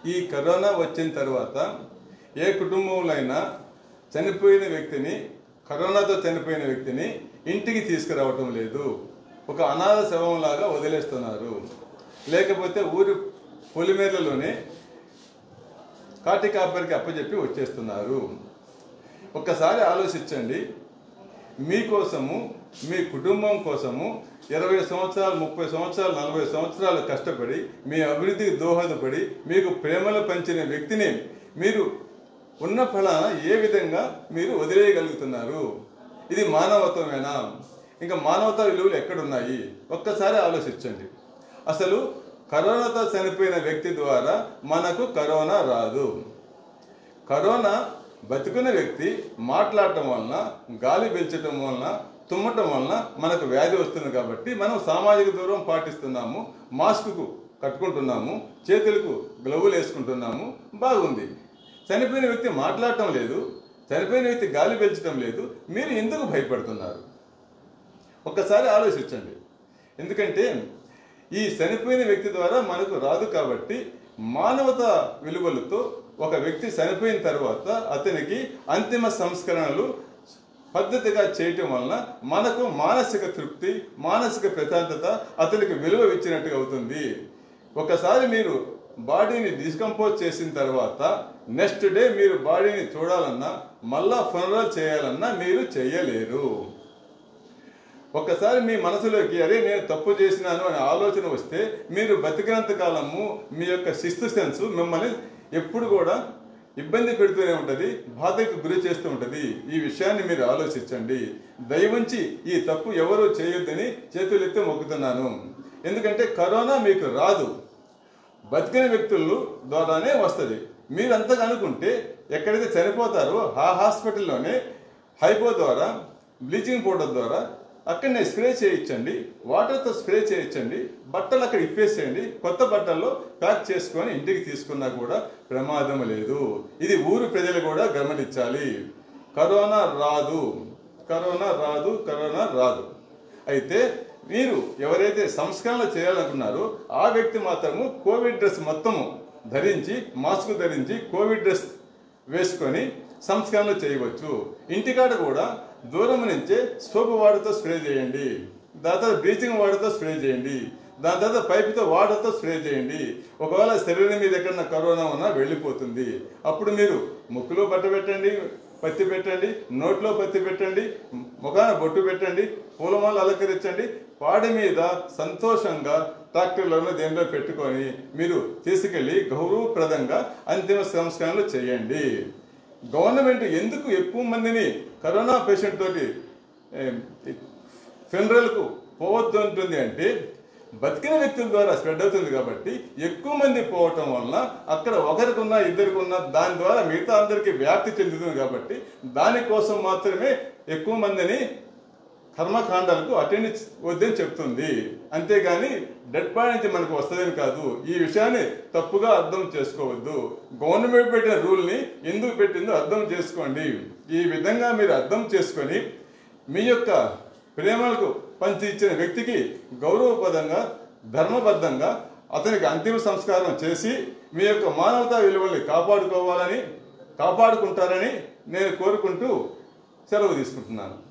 ఈ కరోనా వచ్చిన తర్వాత ఏ కుటుంబంలో అయినా చనిపోయిన వ్యక్తిని కరోనాతో చనిపోయిన వ్యక్తిని ఇంటికి తీసుకురావటం లేదు ఒక అనాథ శవంలాగా వదిలేస్తున్నారు లేకపోతే ఊరి పొలిమేరలోనే కాటి కాపరికి అప్పచెప్పి వచ్చేస్తున్నారు ఒక్కసారి ఆలోచించండి మీకోసము మీ కుటుంబం కోసము ఇరవై సంవత్సరాలు ముప్పై సంవత్సరాలు నలభై సంవత్సరాలు కష్టపడి మీ అభివృద్ధికి దోహదపడి మీకు ప్రేమలు పంచిన వ్యక్తిని మీరు ఉన్న ఫలాన ఏ విధంగా మీరు వదిలేయగలుగుతున్నారు ఇది మానవత్వమేనా ఇంకా మానవతా విలువలు ఎక్కడున్నాయి ఒక్కసారి ఆలోచించండి అసలు కరోనాతో చనిపోయిన వ్యక్తి ద్వారా మనకు కరోనా రాదు కరోనా బతుకున్న వ్యక్తి మాట్లాడటం వలన గాలి పీల్చడం వలన తుమ్మటం వలన మనకు వ్యాధి వస్తుంది కాబట్టి మనం సామాజిక దూరం పాటిస్తున్నాము మాస్క్కు కట్టుకుంటున్నాము చేతులకు గ్లౌవులు వేసుకుంటున్నాము బాగుంది చనిపోయిన వ్యక్తి మాట్లాడటం లేదు చనిపోయిన వ్యక్తి గాలి పీల్చడం లేదు మీరు ఎందుకు భయపడుతున్నారు ఒక్కసారి ఆలోచించండి ఎందుకంటే ఈ చనిపోయిన వ్యక్తి ద్వారా మనకు రాదు కాబట్టి మానవత విలువలతో ఒక వ్యక్తి చనిపోయిన తర్వాత అతనికి అంతిమ సంస్కరణలు పద్ధతిగా చేయటం వలన మనకు మానసిక తృప్తి మానసిక ప్రశాంతత అతనికి విలువ ఇచ్చినట్టుగా అవుతుంది ఒకసారి మీరు బాడీని డిస్కంపోజ్ చేసిన తర్వాత నెక్స్ట్ డే మీరు బాడీని చూడాలన్నా మళ్ళా ఫునరల్ చేయాలన్నా మీరు చేయలేరు ఒక్కసారి మీ మనసులోకి అరే నేను తప్పు చేసినాను అనే ఆలోచన వస్తే మీరు బతికినంత కాలము మీ యొక్క శిస్తు సెన్స్ మిమ్మల్ని ఎప్పుడు కూడా ఇబ్బంది పెడుతూనే ఉంటుంది బాధకు గురి చేస్తూ ఉంటుంది ఈ విషయాన్ని మీరు ఆలోచించండి దయవుంచి ఈ తప్పు ఎవరు చేయొద్దని చేతులెత్తి మొక్కుతున్నాను ఎందుకంటే కరోనా మీకు రాదు బతికిన వ్యక్తులు ద్వారానే వస్తుంది మీరు అంతగా అనుకుంటే ఎక్కడైతే చనిపోతారో ఆ హాస్పిటల్లోనే హైపో ద్వారా బ్లీచింగ్ పౌడర్ ద్వారా అక్కడనే స్ప్రే చేయించండి వాటర్తో స్ప్రే చేయించండి బట్టలు అక్కడ ఇప్పేసేయండి కొత్త బట్టల్లో ప్యాక్ చేసుకొని ఇంటికి తీసుకున్నా కూడా ప్రమాదం లేదు ఇది ఊరు ప్రజలు కూడా గమనించాలి కరోనా రాదు కరోనా రాదు కరోనా రాదు అయితే మీరు ఎవరైతే సంస్కరణ చేయాలనుకున్నారో ఆ వ్యక్తి మాత్రము కోవిడ్ డ్రెస్ మొత్తము ధరించి మాస్క్ ధరించి కోవిడ్ డ్రెస్ వేసుకొని సంస్కరణలు చేయవచ్చు ఇంటికాడ కూడా దూరం నుంచే సోపు వాటర్తో స్ప్రే చేయండి దాని తర్వాత బ్లీచింగ్ వాటర్తో స్ప్రే చేయండి దాని తర్వాత పైపుతో వాటర్తో స్ప్రే చేయండి ఒకవేళ శరీరం మీద ఎక్కడన్నా కరోనా ఉన్నా వెళ్ళిపోతుంది అప్పుడు మీరు ముక్కులో బట్ట పెట్టండి పత్తి పెట్టండి నోట్లో పత్తి పెట్టండి ముఖాన బొట్టు పెట్టండి పూలమాలు అలంకరించండి వాడి మీద సంతోషంగా ట్రాక్టర్లను దేనిలో పెట్టుకొని మీరు తీసుకెళ్ళి గౌరవప్రదంగా అంతిమ సంస్కరణలు చేయండి గవర్నమెంట్ ఎందుకు ఎక్కువ మందిని కరోనా పేషెంట్ తోటి ఫెనరల్కు పోవద్దు అంటుంది అంటే బతికిన వ్యక్తుల ద్వారా స్ప్రెడ్ అవుతుంది కాబట్టి ఎక్కువ మంది పోవటం వలన అక్కడ ఒకరికున్నా ఇద్దరికున్నా దాని ద్వారా మిగతా అందరికీ వ్యాప్తి చెందుతుంది కాబట్టి దానికోసం మాత్రమే ఎక్కువ మందిని కర్మకాండాలకు అటెండ్ వద్దని చెప్తుంది అంతేగాని డెడ్ బాడీ నుంచి మనకు వస్తుందని కాదు ఈ విషయాన్ని తప్పుగా అర్థం చేసుకోవద్దు గవర్నమెంట్ పెట్టిన రూల్ని ఎందుకు పెట్టిందో అర్థం చేసుకోండి ఈ విధంగా మీరు అర్థం చేసుకొని మీ యొక్క ప్రేమలకు పంచి ఇచ్చిన వ్యక్తికి గౌరవపదంగా ధర్మబద్ధంగా అతనికి అంతిమ సంస్కారం చేసి మీ యొక్క మానవతా విలువల్ని కాపాడుకోవాలని కాపాడుకుంటారని నేను కోరుకుంటూ సెలవు తీసుకుంటున్నాను